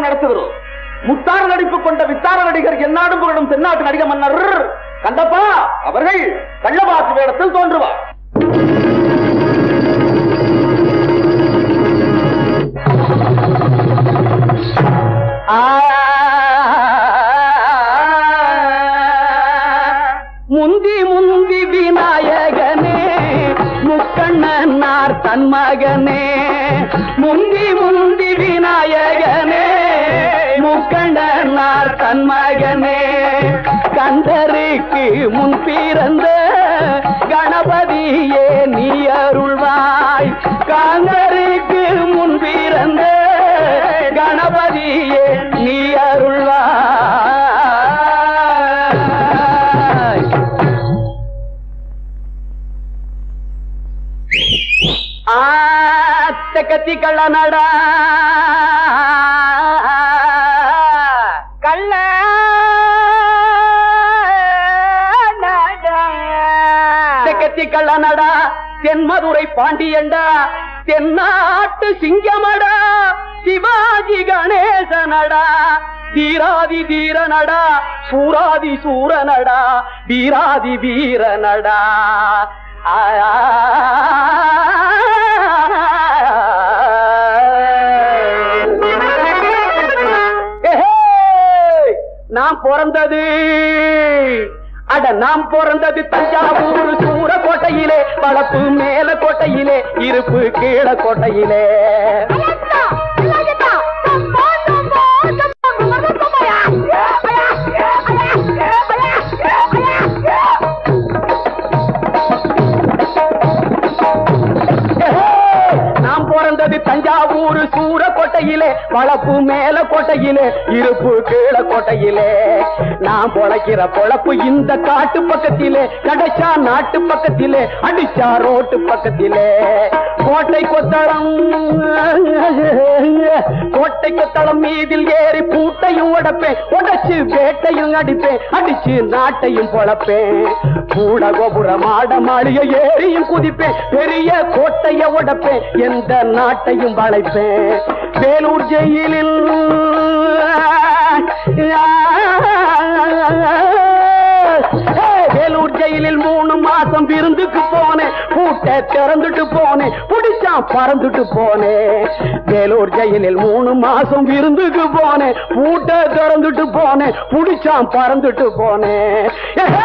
நாடகம் நடத்துகிறோம் முத்தார நடிப்பு கொண்ட வித்தார நடிகர் எந்நாடும் புகழும் தென்னாட்டு நடிக மன்னர் கந்தப்பா அவர்கள் கள்ளவாசு வேடத்தில் தோன்றுவார் முந்தி முந்தி விநாயகனே முக்கண்ணனார் தன் மகனே முந்தி முந்தி விநாயகனே முக்கண்ணனார் தன் மகனே கந்தருக்கு முன் பிறந்த கணபதியே நீ அருள்வாய் கந்தருக்கு முன் பிறந்த கணபதியே நீ அருள்வாய் ஆத்தக்கத்தி கள்ளனடா கள்ள தெக்கத்தி கள்ளனடா தென்மதுரை பாண்டியண்டா தென்னாட்டு சிங்கமடா சிவாஜி கணேசனடா தீராதி தீரனடா சூராதி சூரனடா வீராதி வீரனடா ஏஹே! நான் பிறந்தது அட நாம் பிறந்தது தஞ்சாவூர் சூர கோட்டையிலே வளப்பு மேல கோட்டையிலே இருப்பு கீழ கோட்டையிலே நாம் பிறந்தது தஞ்சாவூர் சூர கோட்டையிலே வளப்பு மேல கோட்டையிலே இருப்பு கீழ கோட்டையிலே நான் பொழைக்கிற பொழப்பு இந்த காட்டு பக்கத்திலே கிடைச்சா நாட்டு பக்கத்திலே அடிச்சா ரோட்டு பக்கத்திலே கோட்டை கொத்தளம் கோட்டை கொத்தளம் மீதில் ஏறி பூட்டையும் உடைப்பேன் உடைச்சு வேட்டையும் அடிப்பேன் அடிச்சு நாட்டையும் பொழப்பேன் கூட கோபுர மாட மாளிகை ஏறியும் குதிப்பேன் பெரிய கோட்டைய உடைப்பேன் எந்த நாட்டையும் வளைப்பேன் வேலூர் ஜெயிலில் ஏய், வேலூர் ஜெயிலில் மூணு மாசம் விருந்துக்கு போனேன் பூட்டை திறந்துட்டு போனேன் புடிச்சான் பறந்துட்டு போனேன் வேலூர் ஜெயிலில் மூணு மாசம் விருந்துக்கு போனேன் பூட்டை திறந்துட்டு போனேன் புடிச்சான் பறந்துட்டு போனேன் ஏஹே!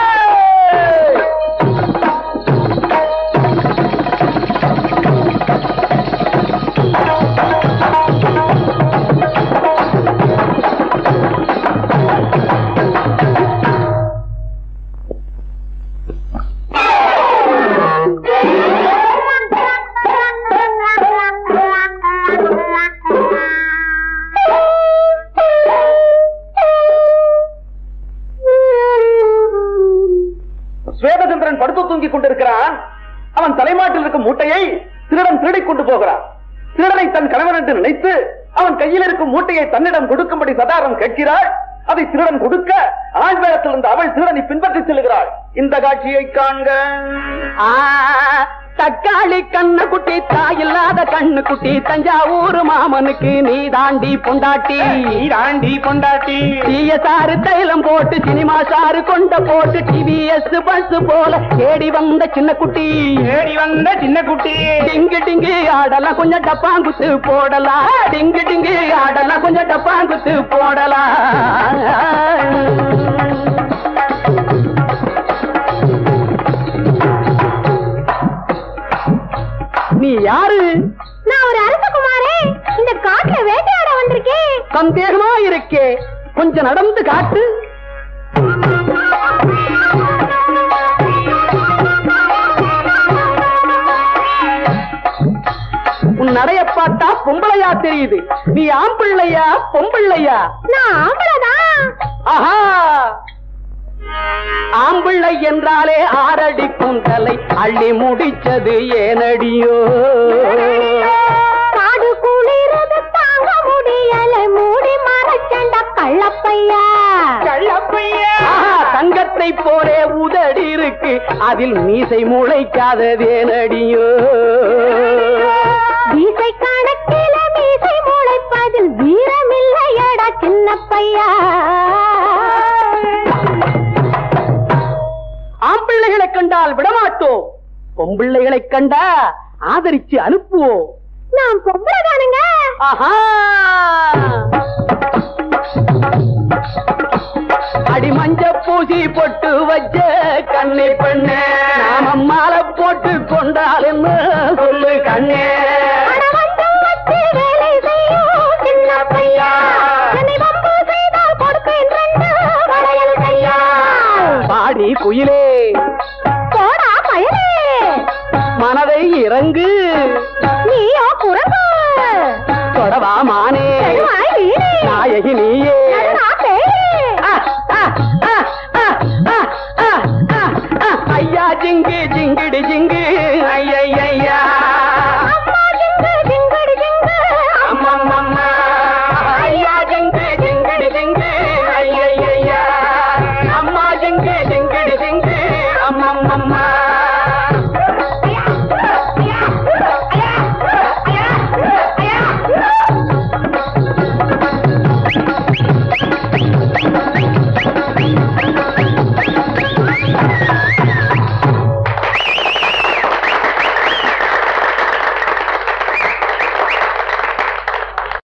சுவேதச்சந்திரன் படுத்து தூங்கிக் கொண்டிருக்கிறான் அவன் தலைமாட்டில் இருக்கும் மூட்டையை திருடன் திருடிக் கொண்டு போகிறான் திருடனை தன் கணவன் என்று நினைத்து அவன் கையில் இருக்கும் மூட்டையை தன்னிடம் கொடுக்கும்படி சதாரம் கேட்கிறாள் அதை திருடன் கொடுக்க ஆண் வேடத்தில் இருந்த அவள் திருடனை பின்பற்றி செல்கிறாள் இந்த காட்சியை காண்க ஆ, தக்காளி கண்ணு குட்டி தாயில்லாத கண்ணு குட்டி தஞ்சாவூர் மாமனுக்கு நீ தாண்டி பொண்டாட்டி தாண்டி பொண்டாட்டி தீய சாறு தைலம் போட்டு சினிமா சாறு கொண்ட போட்டு டிவிஎஸ் பஸ் போல தேடி வந்த சின்ன குட்டி தேடி வந்த சின்ன குட்டி டிங்கு டிங்கு ஆடலாம் கொஞ்சம் டப்பாங்குத்து போடலாம் டிங்கு டிங்கு ஆடலாம் கொஞ்சம் டப்பாங்குத்து போடலாம் நீ யாரு நான் ஒரு அரசகுமாரே இந்த காட்டுல வேட்டையாட வந்திருக்கேன் சந்தேகமா இருக்கே கொஞ்சம் நடந்து காட்டு உன் நடைய பார்த்தா பொம்பளையா தெரியுது நீ ஆம்பிள்ளையா பொம்பிள்ளையா நான் ஆம்பளதான் ஆஹா ஆம்பிள்ளை என்றாலே ஆறடி குந்தலை அள்ளி முடிச்சது ஏனடியோ காடு குளிரது தாங்க முடியல மூடி மறைச்சண்ட கள்ளப்பையா ஆஹா, தங்கத்தை போலே உதடி இருக்கு அதில் மீசை முளைக்காததேனடியோ வீசை கணக்கில மீசை முளைப்பதில் வீரமில்லையடா பையா ஆம்பிள்ளைகளை கண்டால் விடமாட்டோம் பொம்பிள்ளைகளை கண்டா ஆதரிச்சு அனுப்புவோம் நான் பொம்பளை தானுங்க ஆஹா அடி மஞ்ச பூசி பொட்டு வச்ச கண்ணை பெண்ணே நாம மாலை போட்டு கொண்டால் என்ன சொல்லு கண்ணே மணமஞ்சம் வச்சு வேலை செய்யும் சின்ன பையா என்னை வம்பு செய்தால் கொடுப்பேன் ரெண்டு வளையல் கையா பாடி குயிலே போடா பயலே மனதை இறங்கு நீயோ குரங்கு தொடவா மானே செல்வாய் வீணே நாயகி நீயே நன்னா பேயே ஆ, ஆ, ஆ, ஆ, ஆ, ஆ, ஆ, ஆ. ஐயா ஜிங்கு ஜிங்கிடி ஜிங்கு ஐயா